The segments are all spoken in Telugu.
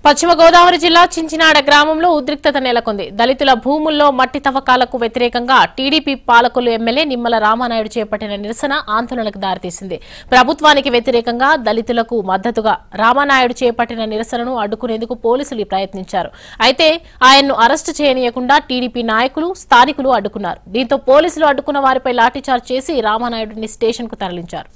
పశ్చిమ గోదావరి జిల్లా చించినాడ గ్రామంలో ఉద్రిక్తత నెలకొంది దళితుల భూముల్లో మట్టి తవ్వకాలకు వ్యతిరేకంగా టీడీపీ పాలకులు ఎమ్మెల్యే నిమ్మల రామానాయుడు చేపట్టిన నిరసన ఆందోళనకు దారితీసింది ప్రభుత్వానికి వ్యతిరేకంగా దళితులకు మద్దతుగా రామానాయుడు చేపట్టిన నిరసనను అడ్డుకునేందుకు పోలీసులు ప్రయత్నించారు అయితే ఆయన్ను అరెస్టు చేయనీయకుండా టీడీపీ నాయకులు స్థానికులు అడ్డుకున్నారు దీంతో పోలీసులు అడ్డుకున్న వారిపై లాఠీచార్జ్ చేసి రామానాయుడిని స్టేషన్కు తరలించారు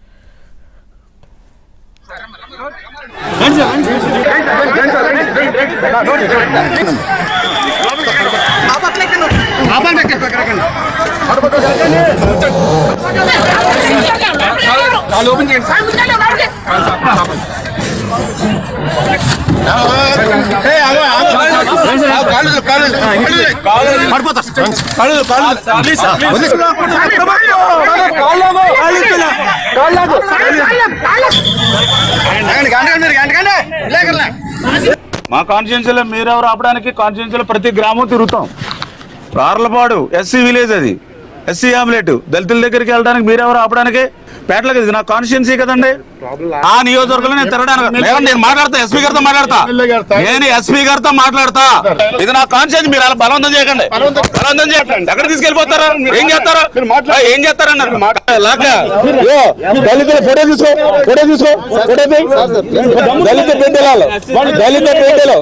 మా కాన్స్టిట్యున్సీలో మీరెవరు ఆపడానికి కాన్స్టిట్యున్సీలో ప్రతి గ్రామం తిరుగుతాం రార్లపాడు ఎస్సీ విలేజ్ అది ఎస్సీ ఆమ్లెట్ దళితుల దగ్గరికి వెళ్ళడానికి మీరెవరు ఆపడానికి పేటలకు ఇది నా కాన్స్టిట్యున్సీ కదండి ఆ నియోజకవర్గంలో నేను తిరగడానికి లేదండి, నేను మాట్లాడతా ఎస్పీ గారితో మాట్లాడతా నేను ఎస్పీ గారితో మాట్లాడతా ఇది నా కాన్స్టిట్యున్సీ మీరు అలా బలవంతం చేయకండి బలవంతం చేయకండి ఎక్కడ తీసుకెళ్ళిపోతారా ఏం చేస్తారా ఆ, ఏం చేస్తారన్నారు లాగా దళితుల ఫోటో తీసుకో ఫోటో తీసుకో ఫోటో తీ. దళిత బిడ్డలు వాళ్ళు దళిత బిడ్డలు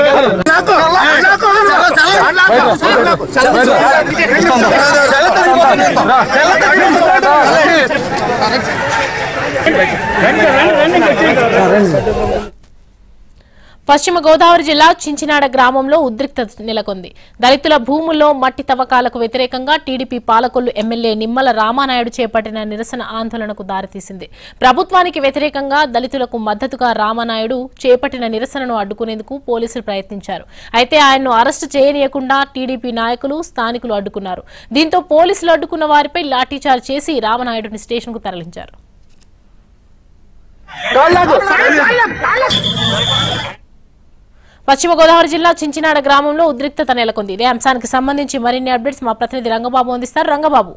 పశ్చిమ గోదావరి జిల్లా చించినాడ గ్రామంలో ఉద్రిక్తత నెలకొంది దళితుల భూముల్లో మట్టి తవ్వకాలకు వ్యతిరేకంగా టీడీపీ పాలకులు ఎమ్మెల్యే నిమ్మల రామానాయుడు చేపట్టిన నిరసన ఆందోళనకు దారితీసింది ప్రభుత్వానికి వ్యతిరేకంగా దళితులకు మద్దతుగా రామానాయుడు చేపట్టిన నిరసనను అడ్డుకునేందుకు పోలీసులు ప్రయత్నించారు అయితే ఆయన్ను అరెస్టు చేయనీయకుండా టీడీపీ నాయకులు స్థానికులు అడ్డుకున్నారు దీంతో పోలీసులు అడ్డుకున్న వారిపై లాఠీచార్జ్ చేసి రామనాయుడిని స్టేషన్కు తరలించారు పశ్చిమ గోదావరి జిల్లా చించినాడ గ్రామంలో ఉద్రిక్తత నెలకొంది ఇదే అంశానికి సంబంధించి మరిన్ని అప్డేట్స్ మా ప్రతినిధి రంగబాబు అందిస్తారు రంగబాబు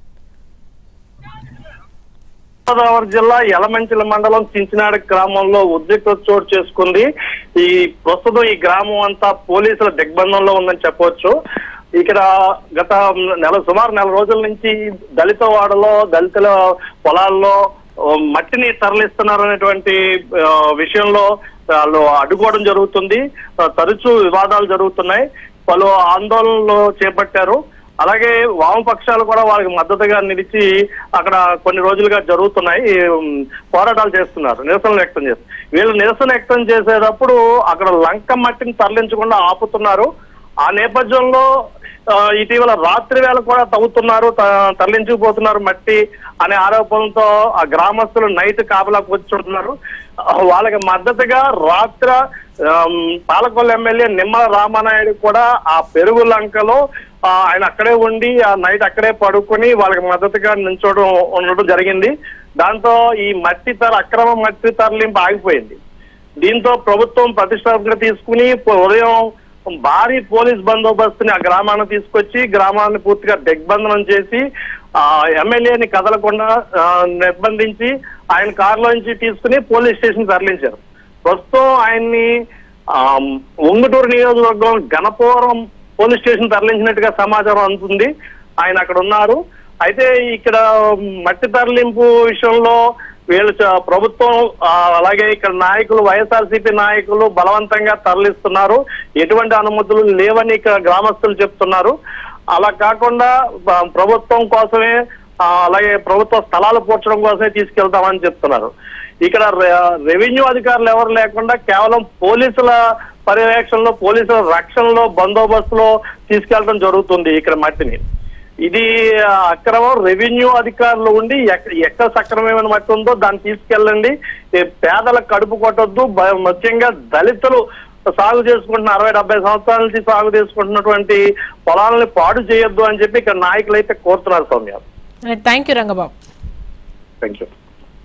గోదావరి జిల్లా యలమంచిల మండలం చించినాడ గ్రామంలో ఉద్రిక్తత చోటు చేసుకుంది ఈ ప్రస్తుతం ఈ గ్రామం అంతా పోలీసుల దిగ్బంధంలో ఉందని చెప్పవచ్చు ఇక్కడ గత నెల సుమారు నెల రోజుల నుంచి దళిత వాడలో దళితుల పొలాల్లో ఆ, మట్టిని తరలిస్తున్నారనేటువంటి ఆ, విషయంలో వాళ్ళు అడ్డుకోవడం జరుగుతుంది ఆ, తరచూ వివాదాలు జరుగుతున్నాయి పలు ఆందోళనలు చేపట్టారు అలాగే వామపక్షాలు కూడా వాళ్ళకి మద్దతుగా నిలిచి అక్కడ కొన్ని రోజులుగా జరుగుతున్నాయి ఉమ్, పోరాటాలు చేస్తున్నారు నిరసనలు వ్యక్తం చేస్తారు వీళ్ళు నిరసన వ్యక్తం చేసేటప్పుడు అక్కడ లంక మట్టిని తరలించకుండా ఆపుతున్నారు ఆ నేపథ్యంలో ఆ, ఇటీవల రాత్రి వేళ కూడా తవ్వుతున్నారు త- తరలించుకుపోతున్నారు మట్టి అనే ఆరోపణలతో ఆ గ్రామస్తులు నైట్ కాపలా కూర్చుంటున్నారు ఆ, వాళ్ళకి మద్దతుగా రాత్ర ఆమ్, పాలకొల్లు ఎమ్మెల్యే నిమ్మల రామానాయుడు కూడా ఆ పెరుగు లంకలో ఆ, ఆయన అక్కడే ఉండి ఆ నైట్ అక్కడే పడుకొని వాళ్ళకి మద్దతుగా నిల్చోవడం ఉండడం జరిగింది దాంతో ఈ మట్టి తర అక్రమ మట్టి తరలింపు ఆగిపోయింది దీంతో ప్రభుత్వం ప్రతిష్టాత్మక తీసుకుని పో- ఉదయం భారీ పోలీస్ బందోబస్తుని ఆ గ్రామాన్ని తీసుకొచ్చి గ్రామాన్ని పూర్తిగా దిగ్బంధనం చేసి ఆ ఎమ్మెల్యేని కదలకుండా ఆ, నిర్బంధించి ఆయన కారులో నుంచి తీసుకుని పోలీస్ స్టేషన్ తరలించారు ప్రస్తుతం ఆయన్ని ఆ, ఉంగుటూరు నియోజకవర్గం గణపవరం పోలీస్ స్టేషన్ తరలించినట్టుగా సమాచారం అందుతుంది ఆయన అక్కడ ఉన్నారు అయితే ఇక్కడ మట్టి తరలింపు విషయంలో వీళ్ళు చ- ప్రభుత్వం ఆ, అలాగే ఇక్కడ నాయకులు వైఎస్ఆర్సీపీ నాయకులు బలవంతంగా తరలిస్తున్నారు ఎటువంటి అనుమతులు లేవని ఇక్కడ గ్రామస్తులు చెప్తున్నారు అలా కాకుండా బ- ప్రభుత్వం కోసమే ఆ, అలాగే ప్రభుత్వ స్థలాలు పూడ్చడం కోసమే తీసుకెళ్తామని చెప్తున్నారు ఇక్కడ రె- రెవెన్యూ అధికారులు ఎవరు లేకుండా కేవలం పోలీసుల పర్యవేక్షణలో పోలీసుల రక్షణలో బందోబస్తులో తీసుకెళ్లడం జరుగుతుంది ఇక్కడ మట్టిని ఇది ఆ, అక్రమం రెవెన్యూ అధికారులు ఉండి ఎక్క- ఎక్కడ సక్రమమైన మట్టి ఉందో దాన్ని తీసుకెళ్ళండి ఈ పేదల కడుపు కొట్టొద్దు బ- ముఖ్యంగా దళితులు సాగు చేసుకుంటున్న అరవై డెబ్బై సంవత్సరాల నుంచి సాగు చేసుకుంటున్నటువంటి పొలాలని పాడు చేయొద్దు అని చెప్పి ఇక్కడ నాయకులు అయితే కోరుతున్నారు Soumya thank you Rangababu thank you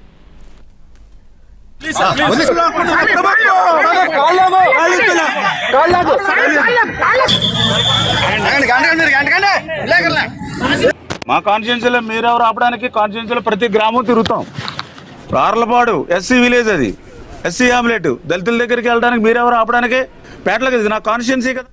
మా కాన్స్టిట్యున్సీలో మీరెవరు ఆపడానికి కాన్స్టిట్యున్సీలో ప్రతి గ్రామం తిరుగుతాం రార్లపాడు ఎస్సీ విలేజ్ అది ఎస్సీ ఆమ్లెట్ దళితుల దగ్గరికి వెళ్ళడానికి మీరెవరు ఆపడానికి పేటలకు ఇది నా కాన్స్టిట్యున్సీ కదా